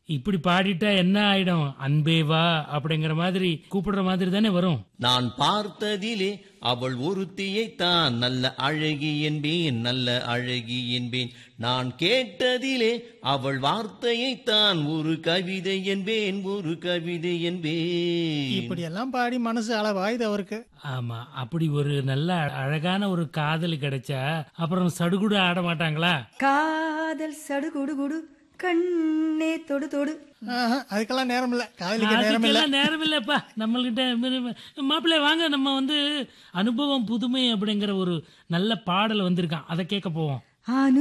இப்படி பாடிட்டா என்ன ஆயிடும் அன்பே வா அப்படிங்கிற மாதிரி கூப்பிடுற மாதிரி தானே வரும் நான் பார்த்ததிலே அவள் ஒருத்தியைத்தான் நல்ல அழகி என்பேன் நல்ல அழகி என்பேன் நான் கேட்டதிலே அவள் வார்த்தையைத்தான் ஒரு கவிதை என்பேன் ஒரு கவிதை என்பேன் இப்படி எல்லாம் பாடி மனசு அளவாயுது அவருக்கு ஆமா அப்படி ஒரு நல்ல அழகான ஒரு காதல் கிடைச்சா அப்புறம் சடுகுடு ஆட மாட்டாங்களா காதல் சடுகுடு குடு கண்ணே தொடு தொடு ஆஹா, அதுக்கெல்லாம் நேரம் இல்ல காதலிக்க நேரம் இல்ல அதுக்கெல்லாம் நேரம் இல்லப்பா நம்மள்கிட்ட மாப்பிள்ளை வாங்க நம்ம வந்து அனுபவம் புதுமை அப்படிங்கிற ஒரு நல்ல பாடல் வந்திருக்கான் அதை கேட்க போவோம் அனு